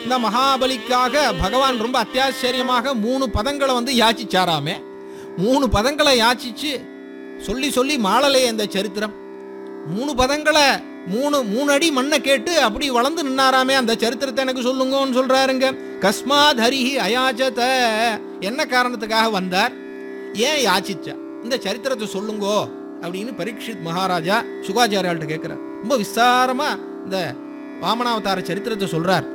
இந்த மகாபலிக்காக பகவான் ரொம்ப அத்தியாச்சரியமாக மூணு பதங்களை வந்து யாச்சிச்சாராமே மூணு பதங்களை யாச்சிச்சு சொல்லி சொல்லி மாளலே இந்த சரித்திரம் மூணு பதங்களை மூணு மூணு அடி மண்ணை கேட்டு அப்படி வளர்ந்து நின்னாராமே அந்த சரித்திரத்தை எனக்கு சொல்லுங்கன்னு சொல்றாருங்க கஸ்மாத் ஹரிஹி அயாச்சத என்ன காரணத்துக்காக வந்தார் ஏன் யாச்சிச்சா இந்த சரித்திரத்தை சொல்லுங்கோ அப்படின்னு பரீட்சித் மகாராஜா சுகாச்சாரியாள்கிட்ட கேட்கிறார் ரொம்ப விஸ்தாரமா இந்த வாமனாவதார சரித்திரத்தை சொல்றார்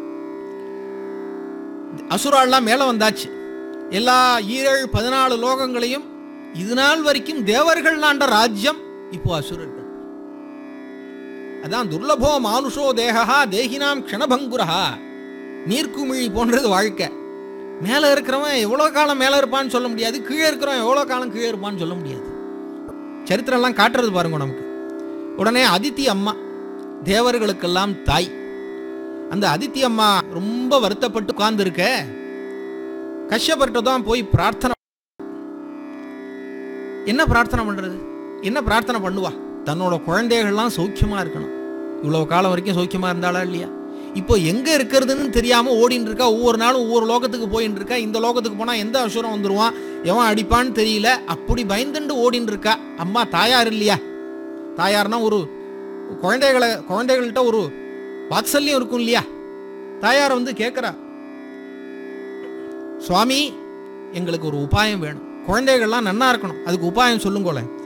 அசுராள்லாம் மேலே வந்தாச்சு எல்லா ஈரேழு பதினாலு லோகங்களையும் இது நாள் வரைக்கும் தேவர்கள் ஆண்ட ராஜ்யம் இப்போ அசுரர்கள் அதான் துர்லபோ மானுஷோ தேகா தேகினாம் க்ஷணபங்குரஹா நீர்க்குமிழி போன்றது வாழ்க்கை மேலே இருக்கிறவன் எவ்வளோ காலம் மேலே இருப்பான்னு சொல்ல முடியாது கீழே இருக்கிறவன் எவ்வளோ காலம் கீழே இருப்பான்னு சொல்ல முடியாது சரித்திரம்லாம் காட்டுறது பாருங்க நமக்கு உடனே அதித்தி அம்மா தேவர்களுக்கெல்லாம் தாய் அந்த அதித்தி அம்மா ரொம்ப வருத்தப்பட்டு உட்கார்ந்துருக்க கஷ்யப்பட்டு தான் போய் பிரார்த்தனை என்ன பிரார்த்தனை பண்றது என்ன பிரார்த்தனை பண்ணுவா தன்னோட குழந்தைகள்லாம் சௌக்கியமா இருக்கணும் இவ்வளவு காலம் வரைக்கும் சௌக்கியமா இருந்தாளா இல்லையா இப்போ எங்க இருக்கிறதுன்னு தெரியாம ஓடின்னு இருக்கா ஒவ்வொரு நாளும் ஒவ்வொரு லோகத்துக்கு போயின்னு இருக்கா இந்த லோகத்துக்கு போனா எந்த அசுரம் வந்துருவான் எவன் அடிப்பான்னு தெரியல அப்படி பயந்துண்டு ஓடின்னு இருக்கா அம்மா தாயார் இல்லையா தாயார்னா ஒரு குழந்தைகளை குழந்தைகள்கிட்ட ஒரு வாத்சல்யம் இருக்கும் இல்லையா தாயார் வந்து கேட்குறா சுவாமி எங்களுக்கு ஒரு உபாயம் வேணும் குழந்தைகள்லாம் நன்னா இருக்கணும் அதுக்கு உபாயம் சொல்லுங்களேன்